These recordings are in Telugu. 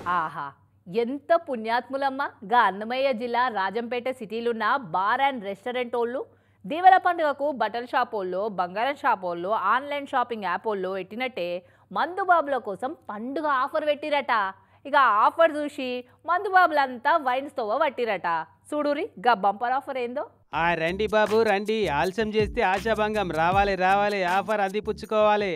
ఆహా ఎంత పుణ్యాత్ములమ్మ గా అన్నమయ్య జిల్లా రాజంపేట సిటీలున్న బార్ అండ్ రెస్టారెంట్ వాళ్ళు దీవెల పండుగకు బట్టల షాప్ వాళ్ళు బంగారం షాప్ వాళ్ళు ఆన్లైన్ షాపింగ్ యాప్ వాళ్ళు ఎట్టినట్టే మందు బాబుల కోసం పండుగ ఆఫర్ పెట్టిరట ఇక ఆ ఆఫర్ చూసి మందు బాబులంతా వైన్ స్టవ్ పట్టిరట చూడురి గా బంపర్ ఆఫర్ ఏందో ఆ రండి బాబు రండి ఆలస్యం చేస్తే ఆశాభంగం రావాలి రావాలి ఆఫర్ అందిపుచ్చుకోవాలి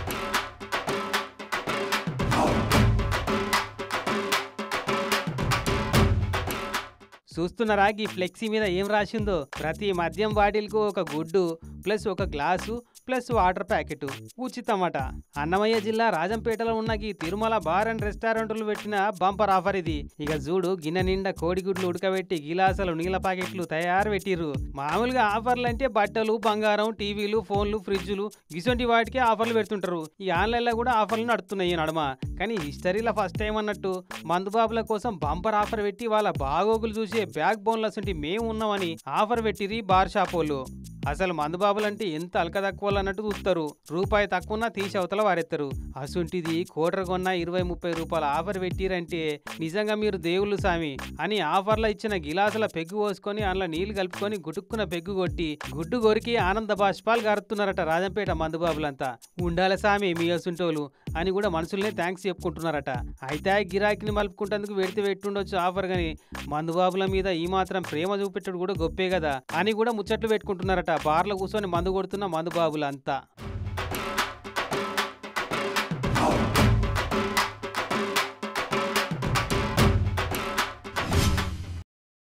చూస్తున్నారా ఈ ఫ్లెక్సీ మీద ఏం రాసిందో ప్రతి మద్యం బాటిల్కు ఒక గుడ్డు ప్లస్ ఒక గ్లాసు ప్లస్ వాటర్ ప్యాకెట్ ఉచితమట అన్నమయ్య జిల్లా రాజంపేటలో ఉన్న ఈ తిరుమల బార్ అండ్ రెస్టారెంట్లు పెట్టిన బంపర్ ఆఫర్ ఇది ఇక చూడు గిన్నె నిండా కోడిగుడ్లు ఉడకబెట్టి గిలాసాలు నీళ్ళ ప్యాకెట్లు తయారు పెట్టిర్రు మామూలుగా ఆఫర్లు అంటే బట్టలు బంగారం టీవీలు ఫోన్లు ఫ్రిడ్జ్లు గిసొంటి వాటికి ఆఫర్లు పెడుతుంటారు ఈ ఆన్లైన్లో కూడా ఆఫర్లు నడుస్తున్నాయి ఈ నడమ కానీ హిస్టరీలో ఫస్ట్ టైం అన్నట్టు మందుబాబుల కోసం బంపర్ ఆఫర్ పెట్టి వాళ్ళ బాగోగులు చూసే బ్యాక్ బోన్లస్ మేము ఉన్నామని ఆఫర్ పెట్టిరి బార్ షాప్ వాళ్ళు అసలు మందుబాబులు అంటే ఎంత అల్క తక్కువ అన్నట్టు చూస్తారు రూపాయి తక్కువ తీసి అవతల వారెత్తారు అసుంటిది కోటర్ కొన్న ఇరవై ముప్పై రూపాయల ఆఫర్ పెట్టిరంటే నిజంగా మీరు దేవుళ్ళు సామి అని ఆఫర్లో ఇచ్చిన గిలాసుల పెగ్గు పోసుకొని అందులో నీళ్లు కలుపుకొని గుటుక్కున పెగ్గు కొట్టి గుడ్డు కొరికి ఆనంద బాష్పాలు గారుతున్నారట రాజంపేట మందుబాబులంతా ఉండాలి సామి మీ అసుంటోలు అని కూడా మనుషుల్నే థ్యాంక్స్ చెప్పుకుంటున్నారట అయితే ఆ గిరాకీని మలుపుకుంటేందుకు పెడితే పెట్టుండొచ్చు ఆఫర్ గాని మందుబాబుల మీద ఈ మాత్రం ప్రేమ చూపెట్టుడు కూడా గొప్పే కదా అని కూడా ముచ్చట్లు పెట్టుకుంటున్నారట బార్లో కూర్చొని మందు కొడుతున్న మందుబాబులంతా